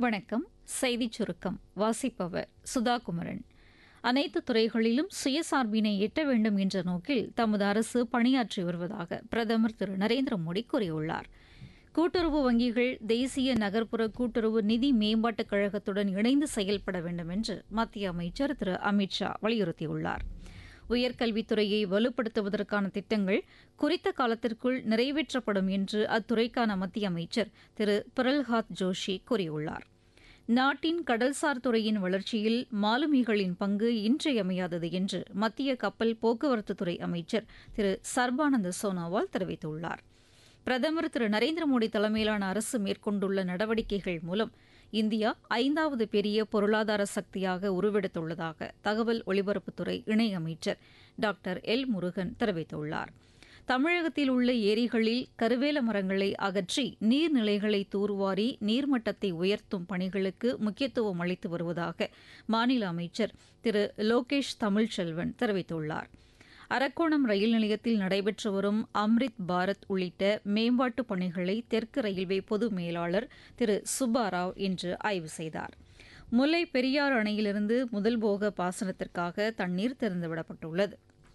வணக்கம் செய்திச் சுருக்கம் வாசிப்பவர் சுதா குமரன் அனைத்து துறைகளிலும் சுயசார்பினை எட்ட வேண்டும் என்ற நோக்கில் தமது அரசு பணியாற்றி வருவதாக பிரதமர் திரு நரேந்திர மோடி கூறியுள்ளார் கூட்டுறவு வங்கிகள் தேசிய நகர்ப்புற கூட்டுறவு நிதி மேம்பாட்டுக் கழகத்துடன் இணைந்து செயல்பட வேண்டும் என்று மத்திய அமைச்சர் திரு அமித் ஷா வலியுறுத்தியுள்ளார் உயர்கல்வித்துறையை வலுப்படுத்துவதற்கான திட்டங்கள் குறித்த காலத்திற்குள் நிறைவேற்றப்படும் என்று அத்துறைக்கான மத்திய அமைச்சர் திரு பிரல்ஹாத் ஜோஷி கூறியுள்ளார் நாட்டின் கடல்சார் துறையின் வளர்ச்சியில் மாலுமிகளின் பங்கு இன்றியமையாதது என்று மத்திய கப்பல் போக்குவரத்துத்துறை அமைச்சர் திரு சர்பானந்த சோனோவால் தெரிவித்துள்ளார் பிரதமர் திரு நரேந்திர மோடி தலைமையிலான அரசு மேற்கொண்டுள்ள நடவடிக்கைகள் மூலம் இந்தியா ஐந்தாவது பெரிய பொருளாதார சக்தியாக உருவெடுத்துள்ளதாக தகவல் ஒலிபரப்புத்துறை இணையமைச்சர் டாக்டர் எல் முருகன் தெரிவித்துள்ளார் தமிழகத்தில் உள்ள ஏரிகளில் கருவேல மரங்களை அகற்றி நீர்நிலைகளை தூர்வாரி நீர்மட்டத்தை உயர்த்தும் பணிகளுக்கு முக்கியத்துவம் அளித்து வருவதாக மாநில அமைச்சர் திரு லோகேஷ் தமிழ்ச்செல்வன் தெரிவித்துள்ளார் அரக்கோணம் ரயில் நிலையத்தில் நடைபெற்று வரும் அம்ரித் பாரத் உள்ளிட்ட மேம்பாட்டுப் பணிகளை தெற்கு ரயில்வே பொது மேலாளர் திரு சுப்பாராவ் இன்று ஆய்வு செய்தார் முல்லை பெரியாறு அணையிலிருந்து முதல் போக பாசனத்திற்காக தண்ணீர் திறந்துவிடப்பட்டுள்ளது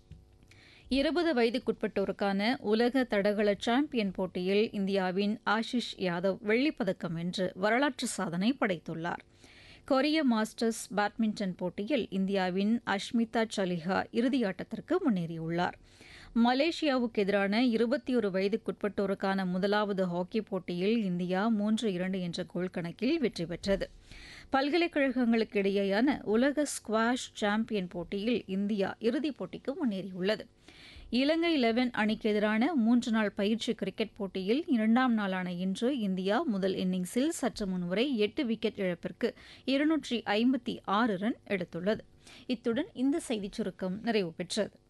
இருபது வயதுக்குட்பட்டோருக்கான உலக தடகள சாம்பியன் போட்டியில் இந்தியாவின் ஆஷிஷ் யாதவ் வெள்ளிப்பதக்கம் வென்று வரலாற்று சாதனை படைத்துள்ளார் கொரிய மாஸ்டர்ஸ் பேட்மிண்டன் போட்டியில் இந்தியாவின் அஷ்மிதா சலிஹா இறுதியாட்டத்திற்கு முன்னேறியுள்ளார் மலேசியாவுக்கு எதிரான இருபத்தி ஒரு வயதுக்குட்பட்டோருக்கான முதலாவது ஹாக்கி போட்டியில் இந்தியா மூன்று இரண்டு என்ற கோல் கணக்கில் வெற்றி பெற்றது பல்கலைக்கழகங்களுக்கு இடையேயான உலக ஸ்குவாஷ் சாம்பியன் போட்டியில் இந்தியா இறுதிப் போட்டிக்கு முன்னேறியுள்ளது இலங்கை லெவன் அணிக்கு எதிரான மூன்று நாள் பயிற்சி கிரிக்கெட் போட்டியில் இரண்டாம் நாளான இன்று இந்தியா முதல் இன்னிங்ஸில் சற்று முன்வரை எட்டு விக்கெட் இழப்பிற்கு இருநூற்றி ஐம்பத்தி ஆறு ரன் எடுத்துள்ளது இத்துடன் இந்த செய்திச் சுருக்கம் நிறைவு பெற்றது